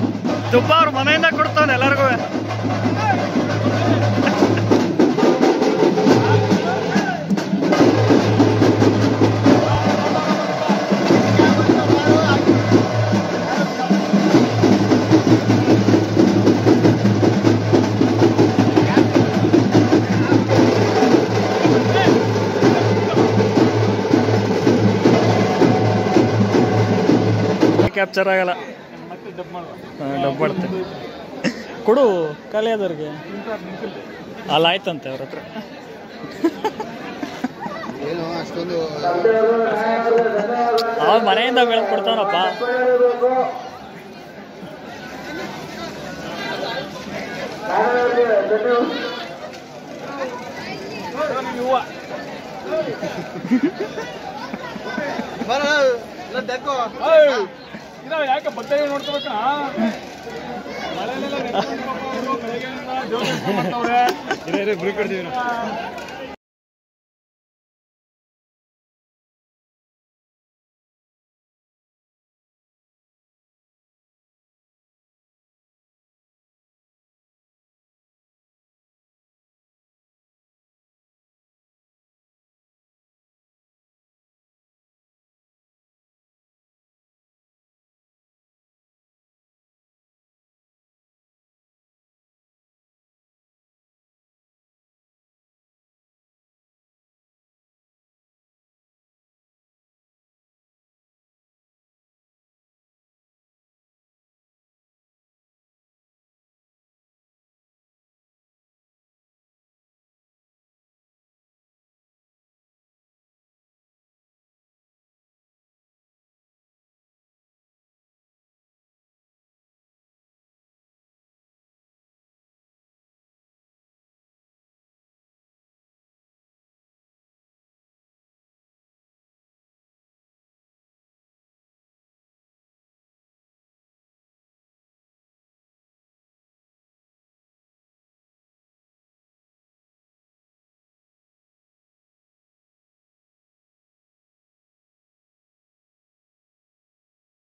ತುಪ್ಪ ಅವ್ರ ಮನೆಯಿಂದ ಕೊಡ್ತಾನೆ ಎಲ್ಲರಿಗೂ ಕ್ಯಾಪ್ಚರ್ ಆಗಲ್ಲ ಹಾ, ಡಬ್ ಮಾಡುತ್ತೆ ಕೊಡು ಖಾಲಿ ಆದವ್ರಿಗೆ ಅಲ್ಲ ಆಯ್ತಂತೆ ಅವ್ರ ಹತ್ರ ಏನು ಅಷ್ಟೊಂದು ಅವ್ರ ಮನೆಯಿಂದ ಬೆಳೆದು ಕೊಡ್ತಾನಪ್ಪ ಯಾಕೆ ಬಟ್ಟೆ ನೋಡ್ಕೋಬೇಕ ಮಳೆಲೆಲ್ಲ ನೆನ್ಸ್ಕೊಂಡ್ ಪಾಪ ಅವ್ರು ಬೆಳಗ್ಗೆಯಿಂದ ಜೋರ್ ಎತ್ಕೊಂಡ್ ಬರ್ತಾವ್ರೆ.